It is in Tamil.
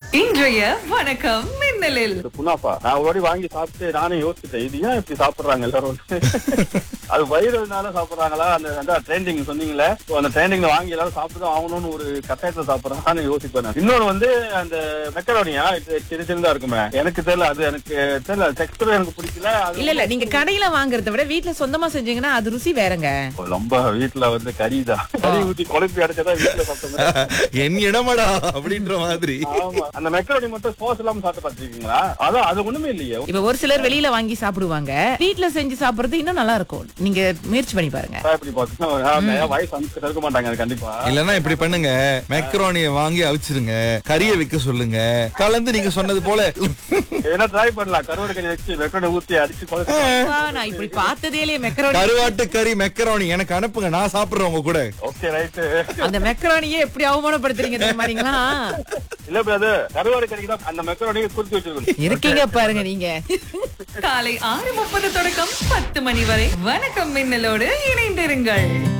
இன்றைய வணக்கம் மின்னலில் இது குனாஃபா நான் ஒரு வாட்டி வாங்கி சாப்பிட்டு நானே யோசிச்சிட்டேன் இது ஏன் இப்படி சாப்பிடுறாங்க எல்லாரும் அது வைரல்னால சாப்பிடுறாங்களா அந்த ட்ரெண்டிங் சொன்னீங்களே so அந்த ட்ரெண்டிங்ல வாங்கி எல்லாரும் சாப்பிட்டு தான் ஆகணும்னு ஒரு கட்டாயத்தை சாப்பிடுறாங்கன்னு யோசிப்பேன் நான். இன்னொரு வந்து அந்த மெக்கரோனியா இது சின்ன சின்னதா இருக்குமே எனக்கு தெரியல அது எனக்கு தெரியல டெக்ஸ்டர் எனக்கு பிடிக்கல அது இல்ல இல்ல நீங்க கடையில வாங்குறத விட வீட்ல சொந்தமா செஞ்சீங்கன்னா அது ருசி வேறங்க ரொம்ப வீட்டுல வந்து கறிதான் கறி ஊத்தி குழம்பு அடைச்சதா வீட்டுல சாப்பிட்டோம் என் இடமடா அப்படின்ற மாதிரி ஆமா அந்த மெக்கரோனி மட்டும் சோஸ் இல்லாம சாப்பிட்டு பார்த்திருக்கீங்களா அதான் அது ஒண்ணுமே இல்லையே இப்ப ஒரு சிலர் வெளியில வாங்கி சாப்பிடுவாங்க வீட்ல செஞ்சு சாப்பிடுறது இன்னும் நல்லா இருக்கும் நீங்க முயற்சி பண்ணி பாருங்க இப்படி பார்த்தீங்கன்னா வயசு அனுப்பிச்சு இருக்க மாட்டாங்க அது கண்டிப்பா இல்லன்னா இப்படி பண்ணுங்க மெக்ரோனிய வாங்கி அவிச்சிருங்க கறியை வைக்க சொல்லுங்க கலந்து நீங்க சொன்னது போல என்ன ட்ரை பண்ணலாம் கருவாடு கறி வச்சு வெக்கடை ஊத்தி அடிச்சு குழச்சு அப்பா, நான் இப்படி பார்த்ததே இல்லையே மெக்கரோனி கருவாட்டு கறி மெக்கரோனி எனக்கு அனுப்புங்க நான் சாப்பிடுறேன் உங்க கூட ஓகே ரைட்டு அந்த மெக்கரோனியே எப்படி அவமானப்படுத்துறீங்க தெரியுமாங்களா இல்ல பிரதர் கருவாடு கறிக்கு தான் அந்த மெக்கரோனியை குறிச்சு வச்சிருக்கணும் இருக்கீங்க பாருங்க நீங்க காலை ஆறு முப்பது தொடக்கம் பத்து மணி வரை வணக்கம் மின்னலோடு இணைந்திருங்கள்